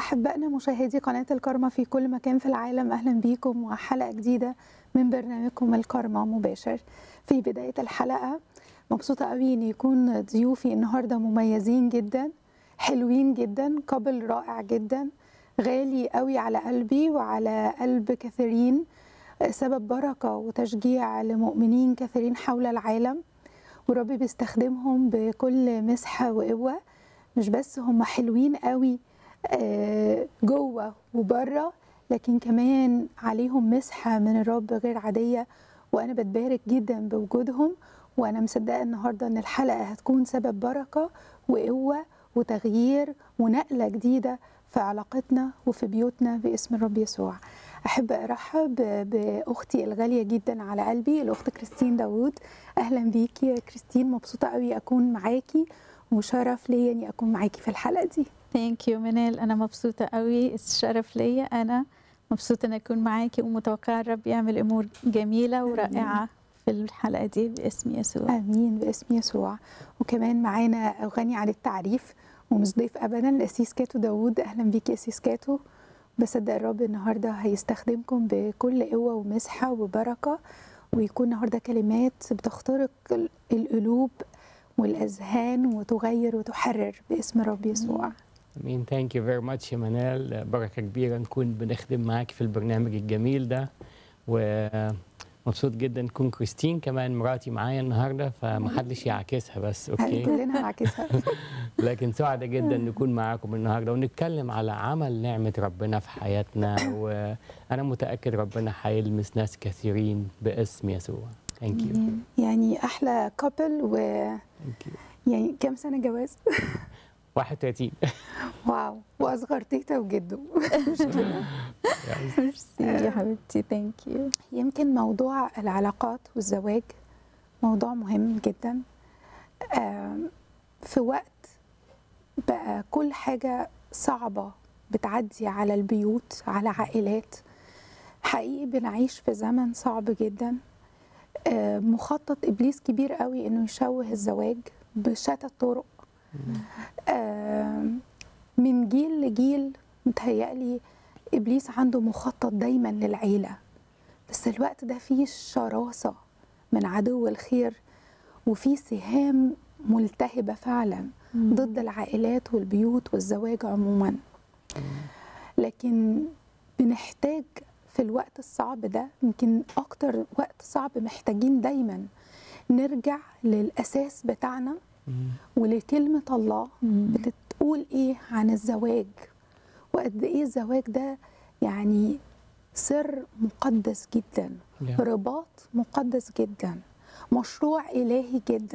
أحبائنا مشاهدي قناة الكرمة في كل مكان في العالم أهلا بيكم وحلقة جديدة من برنامجكم الكرمة مباشر في بداية الحلقة مبسوطة قوي إن يكون ضيوفي النهاردة مميزين جدا حلوين جدا قبل رائع جدا غالي قوي على قلبي وعلى قلب كثيرين سبب بركة وتشجيع لمؤمنين كثيرين حول العالم ورب بيستخدمهم بكل مسحة وقوة مش بس هم حلوين قوي جوه وبره لكن كمان عليهم مسحة من الرب غير عادية وأنا بتبارك جدا بوجودهم وأنا مصدقة النهاردة إن الحلقة هتكون سبب بركة وقوة وتغيير ونقلة جديدة في علاقتنا وفي بيوتنا باسم الرب يسوع أحب أرحب بأختي الغالية جدا على قلبي الأخت كريستين داوود أهلا بيكي يا كريستين مبسوطة قوي أكون معاكي وشرف ليا إني أكون معاكي في الحلقة دي ثانك يو منال انا مبسوطه قوي الشرف ليا انا مبسوطه ان اكون معاكي ومتوقعه الرب يعمل امور جميله ورائعه في الحلقه دي باسم يسوع امين باسم يسوع وكمان معانا غني عن التعريف ومش ضيف ابدا الاسيس كاتو داوود اهلا بيكي اسيس كاتو بصدق الرب النهارده هيستخدمكم بكل قوه ومسحه وبركه ويكون النهارده كلمات بتخترق القلوب والاذهان وتغير وتحرر باسم الرب يسوع امين ثانك يو فيري ماتش يا منال بركه كبيره نكون بنخدم معاك في البرنامج الجميل ده ومبسوط جدا نكون كريستين كمان مراتي معايا النهارده فمحدش يعكسها بس اوكي كلنا هنعكسها لكن سعداء جدا نكون معاكم النهارده ونتكلم على عمل نعمه ربنا في حياتنا وانا متاكد ربنا هيلمس ناس كثيرين باسم يسوع ثانك يو يعني احلى كابل و يعني كام سنه جواز 31 واو واصغر تيتا وجدو مش كده ميرسي يا حبيبتي ثانك يو يمكن موضوع العلاقات والزواج موضوع مهم جدا في وقت بقى كل حاجة صعبة بتعدي على البيوت على عائلات حقيقي بنعيش في زمن صعب جدا مخطط إبليس كبير قوي إنه يشوه الزواج بشتى الطرق من جيل لجيل متهيألي إبليس عنده مخطط دايما للعيلة بس الوقت ده فيه شراسة من عدو الخير وفيه سهام ملتهبة فعلا ضد العائلات والبيوت والزواج عموما لكن بنحتاج في الوقت الصعب ده يمكن أكتر وقت صعب محتاجين دايما نرجع للأساس بتاعنا ولكلمة الله بتقول إيه عن الزواج وقد إيه الزواج ده يعني سر مقدس جدا رباط مقدس جدا مشروع إلهي جدا